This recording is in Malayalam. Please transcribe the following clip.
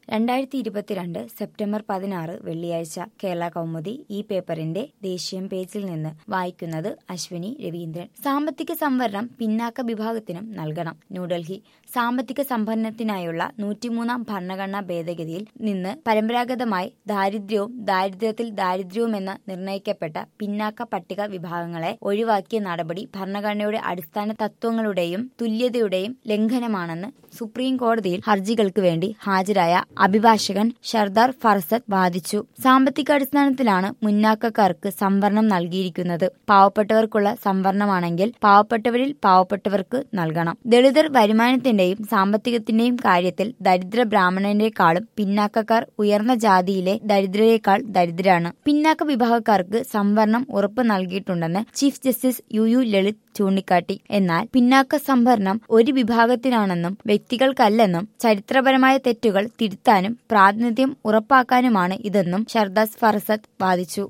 രണ്ടായിരത്തി ഇരുപത്തിരണ്ട് സെപ്റ്റംബർ പതിനാറ് വെള്ളിയാഴ്ച കേരള കൗമുദി ഈ പേപ്പറിന്റെ ദേശീയം പേജിൽ നിന്ന് വായിക്കുന്നത് അശ്വിനി രവീന്ദ്രൻ സാമ്പത്തിക സംവരണം പിന്നാക്ക വിഭാഗത്തിനും നൽകണം ന്യൂഡൽഹി സാമ്പത്തിക സംഭരണത്തിനായുള്ള നൂറ്റിമൂന്നാം ഭരണഘടനാ ഭേദഗതിയിൽ നിന്ന് പരമ്പരാഗതമായി ദാരിദ്ര്യവും ദാരിദ്ര്യത്തിൽ ദാരിദ്ര്യവുമെന്ന് നിർണയിക്കപ്പെട്ട പിന്നാക്ക പട്ടിക വിഭാഗങ്ങളെ ഒഴിവാക്കിയ നടപടി ഭരണഘടനയുടെ അടിസ്ഥാന തത്വങ്ങളുടെയും തുല്യതയുടെയും ലംഘനമാണെന്ന് സുപ്രീം കോടതിയിൽ ഹർജികൾക്ക് വേണ്ടി ഹാജരായ അഭിഭാഷകൻ ഷർദാർ ഫർസത്ത് വാദിച്ചു സാമ്പത്തികാടിസ്ഥാനത്തിലാണ് മുന്നാക്കക്കാർക്ക് സംവരണം നൽകിയിരിക്കുന്നത് പാവപ്പെട്ടവർക്കുള്ള സംവരണമാണെങ്കിൽ പാവപ്പെട്ടവരിൽ പാവപ്പെട്ടവർക്ക് നൽകണം ദളിതർ വരുമാനത്തിന്റെയും സാമ്പത്തികത്തിന്റെയും കാര്യത്തിൽ ദരിദ്ര ബ്രാഹ്മണനേക്കാളും പിന്നാക്കക്കാർ ഉയർന്ന ജാതിയിലെ ദരിദ്രരെക്കാൾ ദരിദ്രരാണ് പിന്നാക്ക വിഭാഗക്കാർക്ക് സംവരണം ഉറപ്പ് നൽകിയിട്ടുണ്ടെന്ന് chief justice U U Lalit ചൂണ്ടിക്കാട്ടി എന്നാൽ പിന്നാക്ക സംവരണം ഒരു വിഭാഗത്തിനാണെന്നും വ്യക്തികൾക്കല്ലെന്നും ചരിത്രപരമായ തെറ്റുകൾ തിരുത്താനും പ്രാതിനിധ്യം ഉറപ്പാക്കാനുമാണ് ഇതെന്നും ഷർദാസ് ഫർസത്ത് വാദിച്ചു